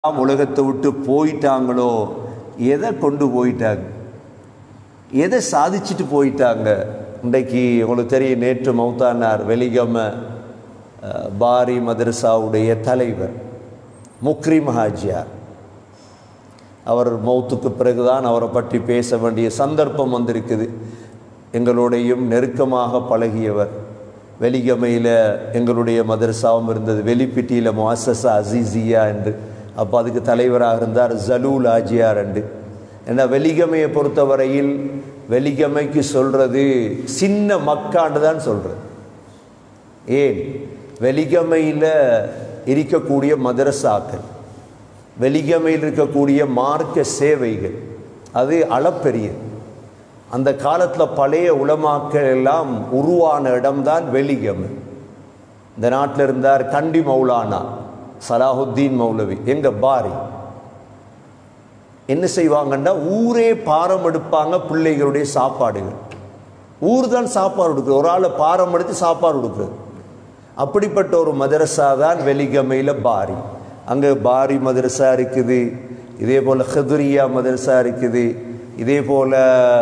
உலகத்தை விட்டு போயிட்டாங்களோ எதை கொண்டு போயிட்டாங்க எதை சாதிச்சுட்டு போயிட்டாங்க இன்றைக்கு உங்களுக்கு தெரியும் நேற்று மௌத்தானார் வெலிகம அஹ், பாரி மதரசாவுடைய தலைவர் முக்ரிம் ஹாஜியார் அவர் மௌத்துக்கு பிறகுதான் அவரை பற்றி பேச வேண்டிய சந்தர்ப்பம் வந்திருக்குது எங்களோடையும் நெருக்கமாக பழகியவர் வெலிகமையில் எங்களுடைய மதரசாவும் இருந்தது வெளிப்பிட்டியில் முஅஸ்ஸஸா அசீசியா என்று அப்போ அதுக்கு தலைவராக இருந்தார் ஜலூல் ஆஜியார் என்று ஏன்னா வெலிகமையை பொறுத்தவரையில் வெலிகமைக்கு சொல்கிறது சின்ன மக்காண்டு தான் சொல்கிறது ஏன் வெலிகமையில் இருக்கக்கூடிய மதரசாக்கள் வெலிகமையில் இருக்கக்கூடிய மார்க்க சேவைகள் அது அளப்பெரியது அந்த காலத்தில் பழைய உலமாக்கள் எல்லாம் உருவான இடம்தான் வெலிகமை இந்த நாட்டில் இருந்தார் கண்டி மௌலானா சலாஹுத்தீன் மௌலவி எங்க பாரி என்ன செய்வாங்கன்னா ஊரே பாரம் எடுப்பாங்க பிள்ளைகளுடைய சாப்பாடுகள் ஊர் தான் சாப்பாடு கொடுக்குறது ஒரு ஆளை பாரம் எடுத்து சாப்பாடு கொடுக்குறது அப்படிப்பட்ட ஒரு மதரசா தான் வெலிகமையில் பாரி அங்கே பாரி மதரசா இருக்குது இதே போல் ஹதுரியா மதரசா இருக்குது இதே போல்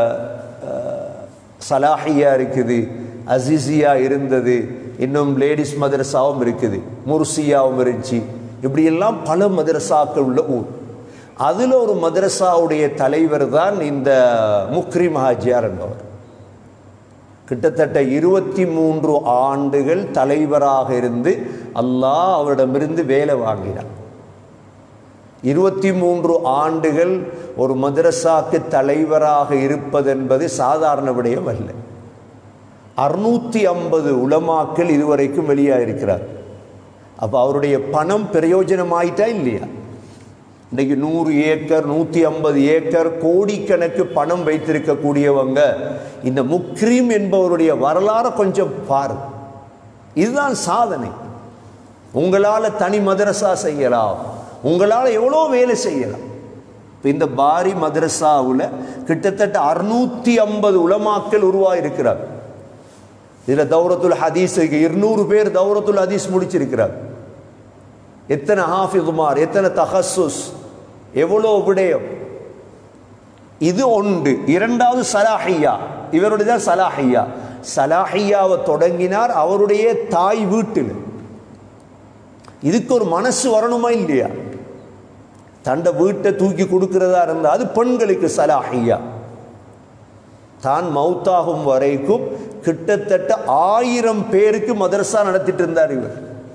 சலாஹியா இருக்குது அசிசியா இருந்தது இன்னும் லேடிஸ் மதரசாவும் இருக்குது முர்சியாவும் இருந்துச்சு இப்படியெல்லாம் பல மதரசாக்கள் உள்ள ஊர் அதில் ஒரு மதரசாவுடைய தலைவர் தான் இந்த முக்ரிம் ஹாஜியார் என்பவர் கிட்டத்தட்ட இருபத்தி மூன்று ஆண்டுகள் தலைவராக இருந்து அல்லாஹ் அவரிடமிருந்து வேலை வாங்கினார் இருபத்தி மூன்று ஆண்டுகள் ஒரு மதரசாக்கு தலைவராக இருப்பதென்பது சாதாரண விடயம் அல்ல அறுநூத்தி ஐம்பது உலமாக்கள் இதுவரைக்கும் வெளியாயிருக்கிறார் அப்போ அவருடைய பணம் பிரயோஜனமாயிட்டா இல்லையா இன்றைக்கு நூறு ஏக்கர் நூற்றி ஐம்பது ஏக்கர் கோடிக்கணக்கு பணம் வைத்திருக்கக்கூடியவங்க இந்த முக்ரீம் என்பவருடைய வரலாறை கொஞ்சம் பாரு இதுதான் சாதனை உங்களால் தனி மதரசா செய்யலாம் உங்களால் எவ்வளோ வேலை செய்யலாம் இப்போ இந்த பாரி மதரசாவில் கிட்டத்தட்ட அறுநூத்தி ஐம்பது உலமாக்கள் உருவாயிருக்கிறார் இதில் தௌரத்துல் ஹதீஸ் இருநூறு பேர் தௌரத்துல் ஹதீஸ் முடிச்சிருக்கிறார் எத்தனை ஹாஃபிதுமார் எத்தனை தஹசுஸ் எவ்வளோ விடயம் இது ஒன்று இரண்டாவது சலாஹியா இவருடைய தான் சலாஹியா சலாஹியாவை தொடங்கினார் அவருடைய தாய் வீட்டில் இதுக்கு ஒரு மனசு வரணுமா இல்லையா தண்ட வீட்டை தூக்கி கொடுக்கிறதா இருந்தால் அது பெண்களுக்கு சலாஹியா தான் மௌத்தாகும் வரைக்கும் கிட்டத்தட்ட ஆயிரம் பேருக்கு மதரசா நடத்திட்டு இருந்தார் இவர்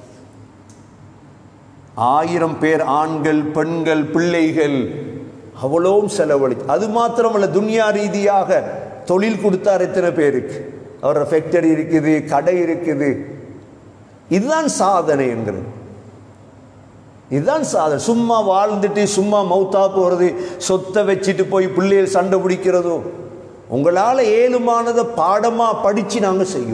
ஆயிரம் பேர் ஆண்கள் பெண்கள் பிள்ளைகள் அவ்வளவும் செலவழி அது மாத்திரமல்ல துன்யா ரீதியாக தொழில் கொடுத்தார் எத்தனை பேருக்கு அவர் ஃபேக்டரி இருக்குது கடை இருக்குது இதுதான் சாதனை என்கிறது இதுதான் சாதனை சும்மா வாழ்ந்துட்டு சும்மா மௌத்தா போகிறது சொத்தை வச்சுட்டு போய் பிள்ளைகள் சண்டை பிடிக்கிறதோ உங்களால் ஏழுமானதை பாடமாக படித்து நாங்கள் செய்யும்